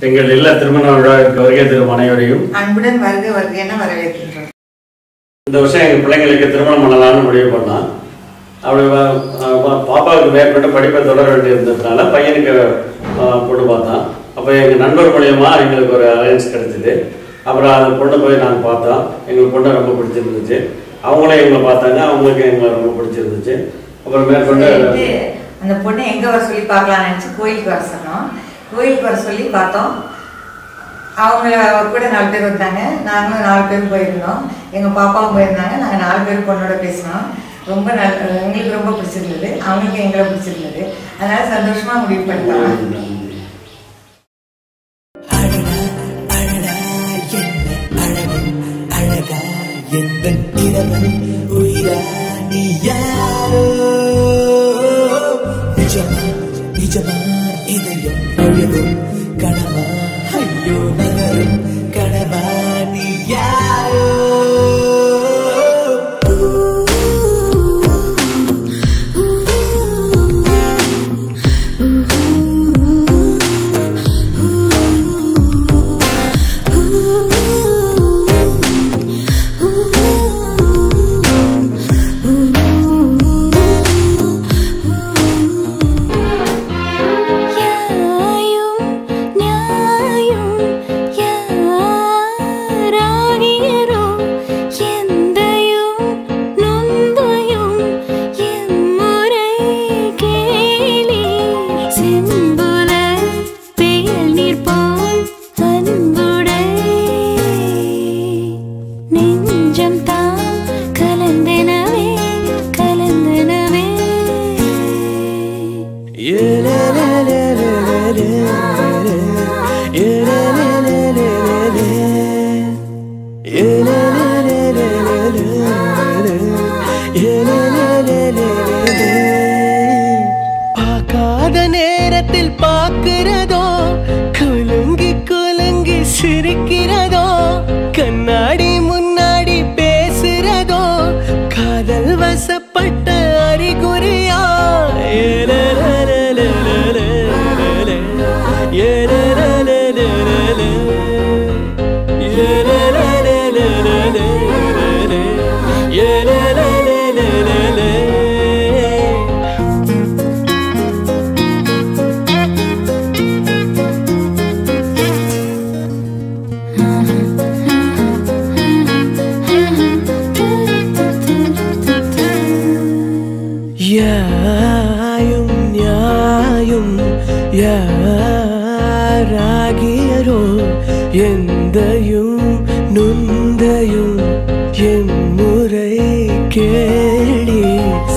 எங்கள் இல்ல திருமண விழாவிற்கு வருகை தரும் அனைவரையும் அன்புடன் வருக வருக என வரவேற்கின்றோம் இந்த வருஷம் எங்கள் பிள்ளைங்களுக்கு திருமணம் பண்ணலாம்னு முடிவு பண்ணோம் அப்படி வ- பா- பாப்பாவுக்கு மேற்கொண்டு படிப்பை தொடர வேண்டியிருந்ததுனால பையனுக்கு ஆ, பொண்ணு பார்த்தோம் அப்போ எங்கள் நண்பர் மூலியமா எங்களுக்கு ஒரு அலையன்ஸ் கிடைச்சிது அப்புறம் அந்த பொண்ணை போய் நாங்கள் பார்த்தோம் எங்களுக்கு பொண்ணை ரொம்ப பிடிச்சிருந்துச்சு அவங்களும் எங்களை பார்த்தாங்க அவங்களுக்கு எங்களை ரொம்ப பிடிச்சிருந்துச்சு அப்புறம் மேற்கொண்டு சொல்லிட்டு அந்த பொண்ணை எங்க வர சொல்லி பார்க்கலாம்னு நினைச்சு கோயிலுக்கு வர சொன்னோம் கோயிலுக்கு வர சொல்லி பார்த்தோம் அவங்க கூட நாலு பேர் வந்தாங்க நாங்களும் நாலு பேர் போயிருந்தோம் எங்க பாப்பாவும் போயிருந்தாங்க நாங்க நாலு பேர் பொண்ணோட பேசினோம் ரொம்ப நல்ல எங்களுக்கு ரொம்ப பிடிச்சிருந்தது அவங்களுக்கு எங்களை பிடிச்சிருந்தது அதனால சந்தோஷமா முடிவு பண்ணிட்டோம் அழகா என்ன அழகு அழகா எந்த இரவல் உயிரா நீ யாரோ நிஜமா நிஜமா இதயம் பொழுதும் கனவா ஐயோ நகரும் கனவா நீ யாரோ யாயும் நியாயும் யாராகியரோ எந்தையும் நொந்தையும் எம்முறை கேளி செம்புல பெயல் நீர் போல் அன்புடை நெஞ்சம் தான் கலந்தெனவே கலந்தெனவே பார்க்காத நேரத்தில் பார்க்கிறதோ குலுங்கி குலுங்கி சிரிக்கிறதோ கண்ணாடி முன்னாடி பேசுறதோ காதல் வசப்பட்ட அறிகுறியா ஏலலலலலலலல. ஏலலலலலலல. ஏலலலலலலல. ஏலலலலலல. யாயும் நியாயும் யாராகியரோ எந்தையும் நுந்தையும் எம்முறை கேளி